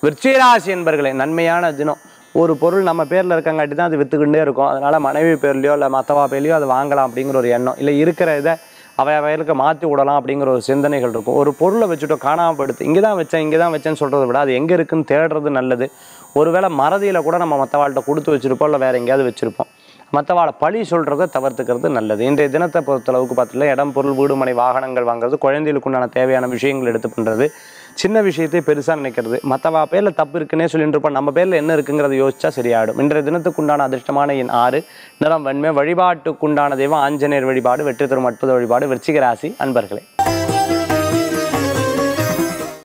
விருச்சிகராசி என்பர்களே நன்மையான தினம் ஒரு பொருள் நம்ம பேரில் இருக்கங்காட்டி தான் அது வித்துக்கிட்டே இருக்கும் அதனால மனைவி பேர்லையோ இல்லை மற்றவா பேர்லையோ அது வாங்கலாம் அப்படிங்கிற ஒரு எண்ணம் இல்லை இருக்கிற இதை அவை வயலுக்கு மாற்றி விடலாம் அப்படிங்கிற ஒரு சிந்தனைகள் இருக்கும் ஒரு பொருளை வச்சுட்டோ காணாமல் படுத்து இங்கே தான் வச்சேன் இங்கே தான் வச்சேன்னு சொல்கிறத விட அது எங்கே இருக்குன்னு தேடுறது நல்லது ஒருவேளை மறதியில் கூட நம்ம மற்றவாள்கிட்ட கொடுத்து வச்சுருப்போம் இல்லை வேறு எங்கேயாவது வச்சுருப்போம் மற்றவாளை பழி சொல்கிறத தவிர்த்துக்கிறது நல்லது இன்றைய தினத்தை பொறுத்தளவுக்கு பார்த்தீங்கன்னா இடம் பொருள் வீடு மனை வாகனங்கள் வாங்குறது குழந்தைகளுக்கு உண்டான தேவையான விஷயங்கள் எடுத்து பண்ணுறது சின்ன விஷயத்தை பெருசாக நினைக்கிறது மற்றவா பேரில் தப்பு இருக்குன்னே சொல்லிட்டு இருப்போம் நம்ம பேரில் என்ன இருக்குங்கிறத யோசிச்சா சரியாயிடும் இன்றைய தினத்துக்கு உண்டான அதிர்ஷ்டமான எண் ஆறு நிறம் வன்மை வழிபாட்டுக்குண்டான தெய்வம் ஆஞ்சநேயர் வழிபாடு வெற்றி தரும் அற்புத வழிபாடு விருச்சிக ராசி அன்பர்களே